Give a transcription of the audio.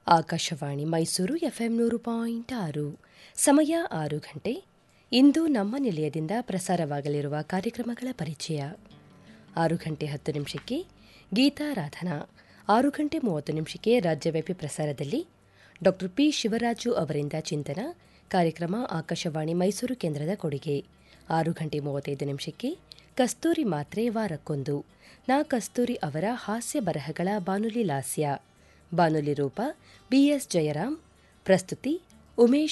Akashvani Mysuru FM ನೂರು point ಆರು ಸಮಯ ಆರು ಗಂಟೆ ಇಂದು ನಮ್ಮ ನಿಲಯದಿಂದ ಪ್ರಸಾರವಾಗಲಿರುವ ಕಾರ್ಯಕ್ರಮಗಳ ಪರಿಚಯ ಆರು ಗಂಟೆ ಹತ್ತು ನಿಮಿಷಕ್ಕೆ ಗೀತಾರಾಧನಾ ಆರು ಗಂಟೆ ಮೂವತ್ತು ನಿಮಿಷಕ್ಕೆ ರಾಜ್ಯವ್ಯಾಪಿ ಪ್ರಸಾರದಲ್ಲಿ ಡಾಕ್ಟರ್ ಪಿ ಶಿವರಾಜು ಅವರಿಂದ ಚಿಂತನ ಕಾರ್ಯಕ್ರಮ ಆಕಾಶವಾಣಿ ಮೈಸೂರು ಕೇಂದ್ರದ ಕೊಡುಗೆ ಆರು ಗಂಟೆ ಮೂವತ್ತೈದು ನಿಮಿಷಕ್ಕೆ ಕಸ್ತೂರಿ ಮಾತ್ರೆ ವಾರಕ್ಕೊಂದು ನಾ ಕಸ್ತೂರಿ ಅವರ ಹಾಸ್ಯ ಬರಹಗಳ ಬಾನುಲಿ ಲಾಸ್ಯ ಬಾನುಲಿ ರೂಪ ಬಿಎಸ್ ಜಯರಾಮ್ ಪ್ರಸ್ತುತಿ ಉಮೇಶ್